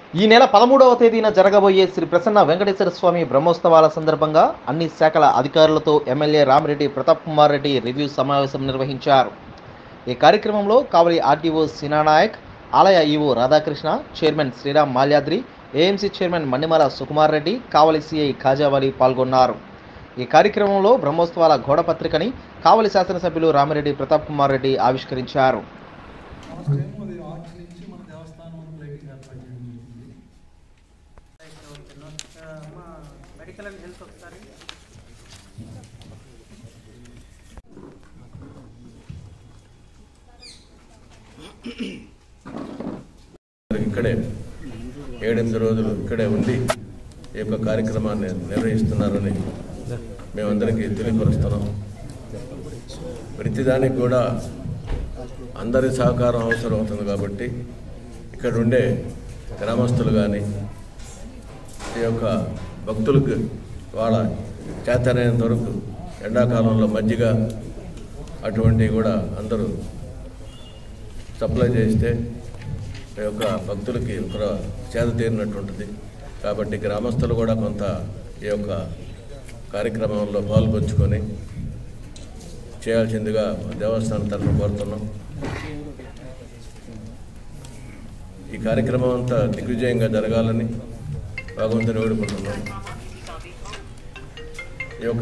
ఈ నెల పదమూడవ తేదీన జరగబోయే శ్రీ ప్రసన్న వెంకటేశ్వర స్వామి బ్రహ్మోత్సవాల సందర్భంగా అన్ని శాఖల అధికారులతో ఎమ్మెల్యే రామిరెడ్డి ప్రతాప్ కుమార్ రెడ్డి రివ్యూ సమావేశం నిర్వహించారు ఈ కార్యక్రమంలో కావలి ఆర్టీఓ సినానాయక్ ఆలయ EO Radhakrishna chairman Sriram Malyadri AMC chairman Manimala Sukumar Reddy Kavali CI Khajavali పాల్గొన్నారు ఈ కార్యక్రమంలో బ్రహ్మోత్సవాల ఘోడపత్రికని కావలి శాసనసభ్యులు రామిరెడ్డి ప్రతాప్ కుమార్ రెడ్డి ఆవిష్కరించారు అది ఆర్ట్స్ నుంచి మన దేవస్థానం లైటింగ్ ఏర్పాటు చేయడం జరిగింది మా మెడికల్ అండ్ హెల్త్ ఒకసారి ఇక్కడే ఏడెనిమిది రోజులు ఇక్కడే ఉండి ఈ యొక్క కార్యక్రమాన్ని నిర్వహిస్తున్నారని మేమందరికీ తెలియపరుస్తున్నాం ప్రతిదానికి కూడా అందరి సహకారం అవసరం అవుతుంది కాబట్టి ఇక్కడ ఉండే గ్రామస్తులు కానీ ఈ యొక్క భక్తులకు వాళ్ళ చేతనైనంత వరకు ఎండాకాలంలో మజ్జిగ అటువంటివి కూడా అందరూ సప్లై చేస్తే ఈ యొక్క భక్తులకి ఒక సేద తీరినట్టు ఉంటుంది కాబట్టి గ్రామస్తులు కూడా కొంత ఈ యొక్క కార్యక్రమంలో పాల్పంచుకొని చేయాల్సిందిగా దేవస్థానం తరఫున కోరుతున్నాం ఈ కార్యక్రమం అంతా దిగ్విజయంగా జరగాలని భగవంతుని వేడుకుంటున్నాం ఈ యొక్క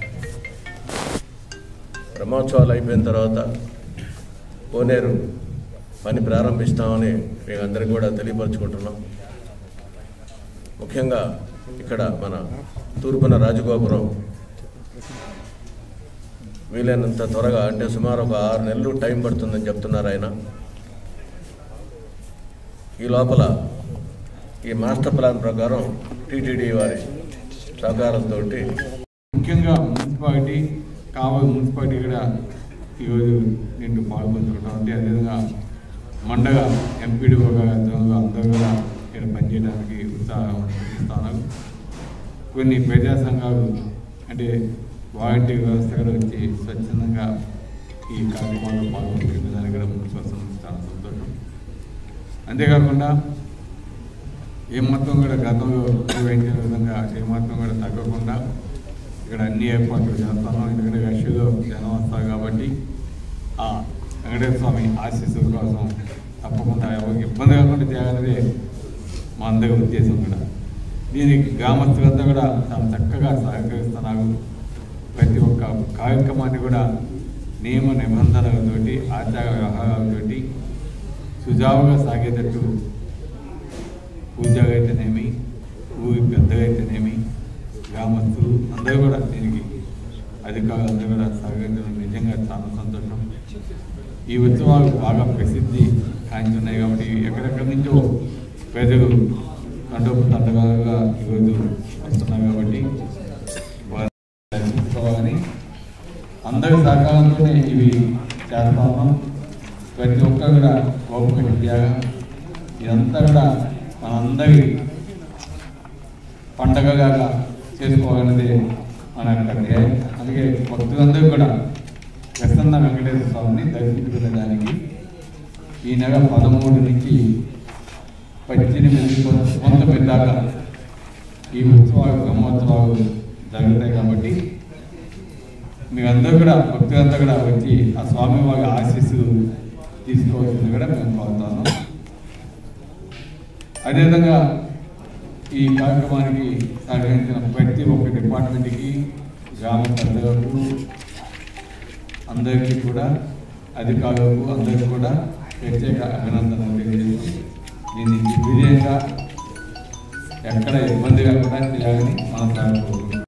బ్రహ్మోత్సవాలు అయిపోయిన తర్వాత కోనేరు పని ప్రారంభిస్తామని మేము అందరికీ కూడా తెలియపరచుకుంటున్నాం ముఖ్యంగా ఇక్కడ మన తూర్పున రాజగోపురం వీలైనంత త్వరగా అంటే సుమారు ఒక ఆరు నెలలు టైం పడుతుందని చెప్తున్నారు ఆయన ఈ లోపల ఈ మాస్టర్ ప్లాన్ ప్రకారం టీటీడీ వారి సహకారంతో ముఖ్యంగా మున్సిపాలిటీ కావాలి మున్సిపాలిటీ కూడా ఈరోజు నేను పాల్పంచుకుంటాం అంటే అదేవిధంగా మండగ ఎంపీడీఓ గారు అందరూ కూడా ఇక్కడ పనిచేయడానికి ఉత్సాహం చూపిస్తున్నారు కొన్ని ప్రజా సంఘాలు అంటే వాలంటీర్ వ్యవస్థ కూడా వచ్చి స్వచ్ఛందంగా ఈ కార్యక్రమంలో పాల్గొంటున్న దానికి కూడా ముందుకు వస్తుంది చాలా సంతోషం అంతేకాకుండా ఏమాత్రం కూడా గతంలో నిర్వహించిన విధంగా ఏమాత్రం కూడా తగ్గకుండా ఇక్కడ అన్ని ఏర్పాట్లు చేస్తాను ఎందుకంటే రష్యలో జనం వస్తారు కాబట్టి ఆ వెంకటేశ్వర స్వామి ఆశీస్సుల కోసం తప్పకుండా ఎవరికి ఇబ్బంది కాకుండా చేయాలనేదే మా అందరి ఉద్దేశం కూడా దీనికి గ్రామస్తులంతా కూడా చాలా చక్కగా సహకరిస్తున్నారు ప్రతి ఒక్క కార్యక్రమాన్ని కూడా నియమ నిబంధనలతోటి ఆచార వ్యవహారాలతోటి సుజావుగా సాగేటట్టు పూజగా అయితేనేమి ఊరి పెద్దగా అయితేనేమి గ్రామస్తులు అందరూ కూడా దీనికి అధికారులు అందరూ కూడా సహకరించడం నిజంగా చాలా సంతోషం ఈ ఉత్సవాలు బాగా ప్రసిద్ధి కాంచున్నాయి కాబట్టి ఎక్కడెక్కడి నుంచో ప్రజలు తండోపు తండగా ఈరోజు వస్తున్నారు కాబట్టి వారి దర్శించుకోవాలని అందరి సహకారంతోనే ఇవి చేస్తా ఉన్నాం ప్రతి ఒక్కరు కూడా గొప్ప త్యాగం ఇదంతా కూడా మనందరి పండగగా చేసుకోవాలనేది మన యొక్క ధ్యేయం అందుకే భక్తులందరూ కూడా ప్రసన్న వెంకటేశ్వర స్వామిని దర్శించుకునేదానికి ఈ నెల పదమూడు నుంచి పద్దెనిమిది పంతొమ్మిది దాకా ఈ ఉత్సవాలు బ్రహ్మోత్సవాలు జరుగుతాయి కాబట్టి మీరందరూ కూడా భక్తులంతా కూడా వచ్చి ఆ స్వామి వారి ఆశీస్సు తీసుకోవాల్సింది కూడా మేము కోరుతాను అదేవిధంగా ఈ కార్యక్రమానికి సహకరించిన ప్రతి ఒక్క డిపార్ట్మెంట్కి గ్రామ పెద్దలకు అందరికీ కూడా అధికారులకు అందరికీ కూడా ప్రత్యేక అభినందనలు తెలియజేస్తూ దీన్ని దిగ్విజయంగా ఎక్కడ ఇబ్బంది కాకుండా చేయాలని మనం కోరుకుంటున్నాం